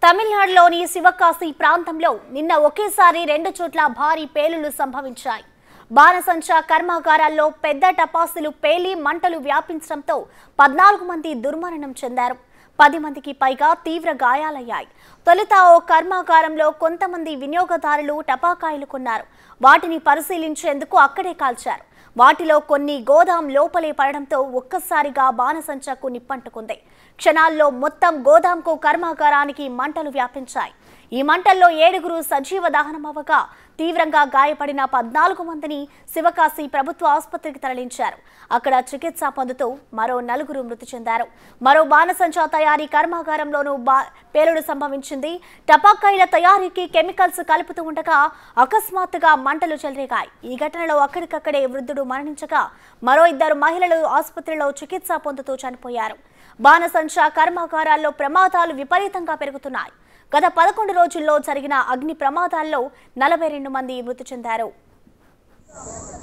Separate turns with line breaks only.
తమిళనాడులోని శివకాశి ప్రాంతంలో నిన్న ఒకేసారి రెండు చోట్ల భారీ పేలుళ్లు సంభవించాయి బాణసంచా కర్మాగారాల్లో పెద్ద టపాసులు పేలి మంటలు వ్యాపించడంతో పద్నాలుగు మంది దుర్మరణం చెందారు పది మందికి పైగా తీవ్ర గాయాలయ్యాయి తొలుత ఓ కర్మాగారంలో కొంతమంది వినియోగదారులు టపాకాయలు కొన్నారు వాటిని పరిశీలించేందుకు అక్కడే కాల్చారు వాటిలో కొన్ని గోదాం లోపలే పడడంతో ఒక్కసారిగా బాణసంచకు నిప్పంటుకుంది క్షణాల్లో మొత్తం గోదాంకు కర్మాగారానికి మంటలు వ్యాపించాయి ఈ మంటల్లో ఏడుగురు సజీవ దహనమవ్వగా తీవ్రంగా గాయపడిన పద్నాలుగు మందిని శివకాశి ప్రభుత్వ ఆసుపత్రికి తరలించారు అక్కడ చికిత్స పొందుతూ మరో నలుగురు మృతి చెందారు మరో బాణసంచా తయారీ కర్మాగారంలోనూ బా పేలుడు సంభవించింది టపాకాయల తయారీకి కెమికల్స్ కలుపుతూ ఉండగా అకస్మాత్తుగా మంటలు చెలరేగాయి ఈ ఘటనలో అక్కడికక్కడే వృద్ధుడు మరణించగా మరో ఇద్దరు మహిళలు ఆసుపత్రిలో చికిత్స పొందుతూ చనిపోయారు బాణసంచా కర్మాగారాల్లో ప్రమాదాలు విపరీతంగా పెరుగుతున్నాయి గత పదకొండు రోజుల్లో జరిగిన అగ్ని ప్రమాదాల్లో నలభై రెండు మంది మృతి చెందారు